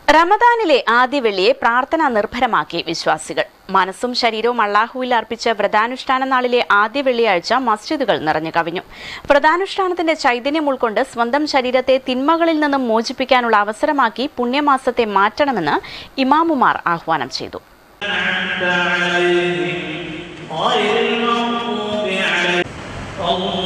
റമദാനിലെ ആദ്യ വെള്ളിയെ പ്രാർത്ഥനാ നിർഭരമാക്കി വിശ്വാസികൾ മനസ്സും ശരീരവും അള്ളാഹുവിൽ അർപ്പിച്ച വ്രതാനുഷ്ഠാന നാളിലെ ആദ്യ വെള്ളിയാഴ്ച മസ്ജിദുകൾ നിറഞ്ഞു കവിഞ്ഞു വ്രതാനുഷ്ഠാനത്തിന്റെ ചൈതന്യം ഉൾക്കൊണ്ട് സ്വന്തം ശരീരത്തെ തിന്മകളിൽ നിന്നും മോചിപ്പിക്കാനുള്ള അവസരമാക്കി പുണ്യമാസത്തെ മാറ്റണമെന്ന് ഇമാമുമാർ ആഹ്വാനം ചെയ്തു غير المغضوب عليهم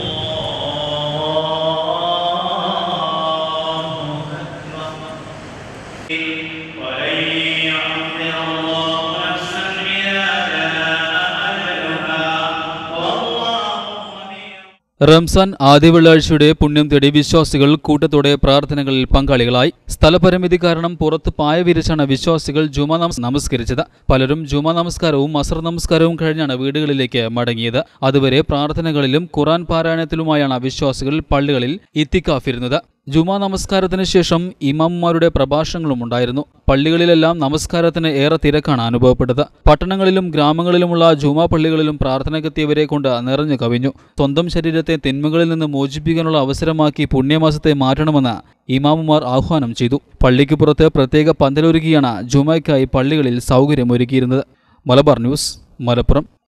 ولن يعذر الله نفسا إذا جاء أجلها والله خبير റംസാൻ ആദ്യ വെള്ളിയാഴ്ചയുടെ പുണ്യം തേടി വിശ്വാസികൾ കൂട്ടത്തോടെ പ്രാർത്ഥനകളിൽ പങ്കാളികളായി സ്ഥലപരിമിതി കാരണം പുറത്ത് പായ വിരിച്ചാണ് വിശ്വാസികൾ ജുമ നമസ് നമസ്കരിച്ചത് പലരും ജുമ നമസ്കാരവും അസർ നമസ്കാരവും കഴിഞ്ഞാണ് വീടുകളിലേക്ക് മടങ്ങിയത് അതുവരെ പ്രാർത്ഥനകളിലും ഖുറാൻ പാരായണത്തിലുമായാണ് വിശ്വാസികൾ പള്ളികളിൽ ഇത്തിക്കാഫിരുന്നത് ജുമാ നമസ്കാരത്തിന് ശേഷം ഇമാമുമാരുടെ പ്രഭാഷണങ്ങളും ഉണ്ടായിരുന്നു പള്ളികളിലെല്ലാം നമസ്കാരത്തിന് ഏറെ തിരക്കാണ് അനുഭവപ്പെട്ടത് പട്ടണങ്ങളിലും ഗ്രാമങ്ങളിലുമുള്ള ജുമാ പള്ളികളിലും പ്രാർത്ഥനയ്ക്കെത്തിയവരെ കൊണ്ട് നിറഞ്ഞു കവിഞ്ഞു സ്വന്തം ശരീരത്തെ തിന്മകളിൽ നിന്ന് മോചിപ്പിക്കാനുള്ള അവസരമാക്കി പുണ്യമാസത്തെ മാറ്റണമെന്ന് ഇമാമുമാർ ആഹ്വാനം ചെയ്തു പള്ളിക്ക് പുറത്ത് പ്രത്യേക പന്തലൊരുക്കിയാണ് ജുമയ്ക്കായി പള്ളികളിൽ സൗകര്യമൊരുക്കിയിരുന്നത് മലബാർ ന്യൂസ് മലപ്പുറം